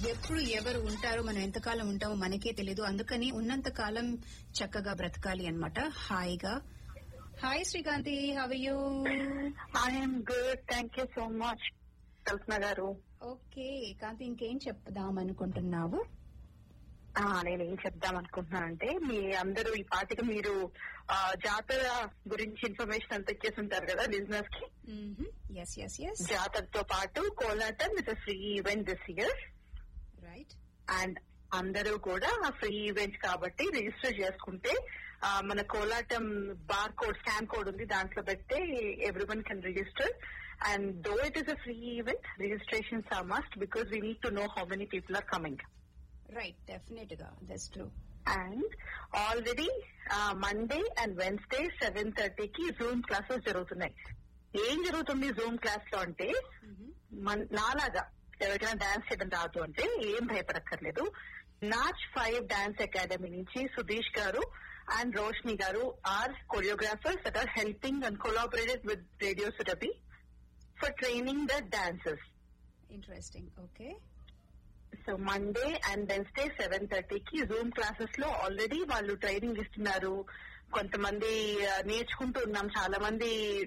ఎప్పుడు ఎవరు ఉంటారో మనం ఎంతకాలం ఉంటామో మనకే తెలియదు అందుకని ఉన్నంత కాలం చక్కగా బ్రతకాలి అన్నమాట హాయిగా hi Srikanthi how you I'm good thank you so much Kalpana garu okay కాంతి ఇంకేం చెప్దాం అనుకుంటున్నావు ఆ, నేను ఏం చెప్దాం అనుకుంటున్నానంటే మీ అందరూ ఈ పాటికి మీరు ఆ, జాతర గురించి ఇన్ఫర్మేషన్ అంతా ఇచ్చేసి ఉంటారు కదా బిజినెస్ కి ఎస్ ఎస్ ఎస్ జాతరతో పాటు కోలాటం is free event this year right and అందరూ కూడా ఆ ఫ్రీ ఈవెంట్ కాబట్టి రిజిస్టర్ చేసుకుంటే ఆ, మన కోలాటం బార్ కోడ్ స్కాన్ కోడ్ ఉంది దాంట్లో పెడితే everyone can register and though it is a free event registrations are must because we need to know how many people are coming right definite గా that's true and already Monday and Wednesday seven థర్టీకి zoom classes జరుగుతున్నాయి ఏం జరుగుతుంది Zoom class లో అంటే మన- నాలాగా ఎవరికైనా డాన్స్ చేయడం రాదు అంటే ఏం భయపడక్కర్లేదు నాచ్ ఫైవ్ డాన్స్ అకాడమీ నుంచి Sudheesh garu and Roshni garu are choreographers that are helping and collaborated with radio Surabhi for training the dancers interesting okay so Monday and Wednesday seven థర్టీకి జూమ్ క్లాసెస్ లో ఆల్రెడీ వాళ్ళు ట్రైనింగ్ ఇస్తున్నారు కొంతమంది ఆ, నేర్చుకుంటూ ఉన్నాం చాలా మంది